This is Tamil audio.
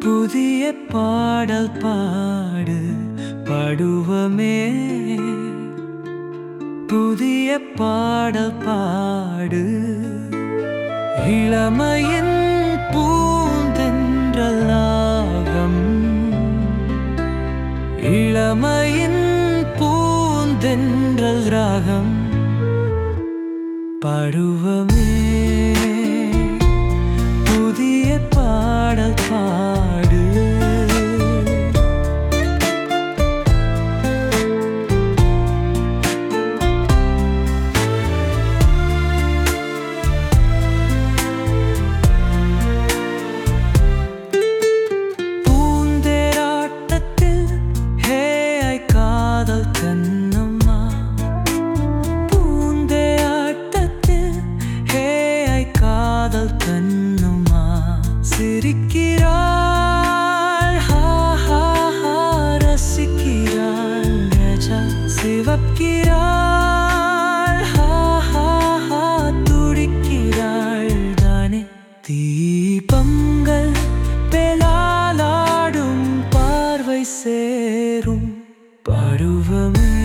புதிய பாடல் பாடு படுவமே புதிய பாடல் பாடு இளமையின் பூந்தென்றலாகம் இளமையின் பூந்தென்றல் ராகம் பருவமே புதிய பாடல் பாடு பூந்தேராட்டத்தில் ஹேய் காதல் கண்ணம்மா பூந்தேராட்டத்தில் ஹேய் காதல் கண்ணம்மா சிரிக்கிறாள் ஹா ஹா ஹா ரசிக்கிறாள் ரஜா சிவக்கிறாள் ஹா ஹா ஹா துடிக்கிறாள் தானே தீபங்கள் பெலாலாடும் பார்வை சேரும் பருவமே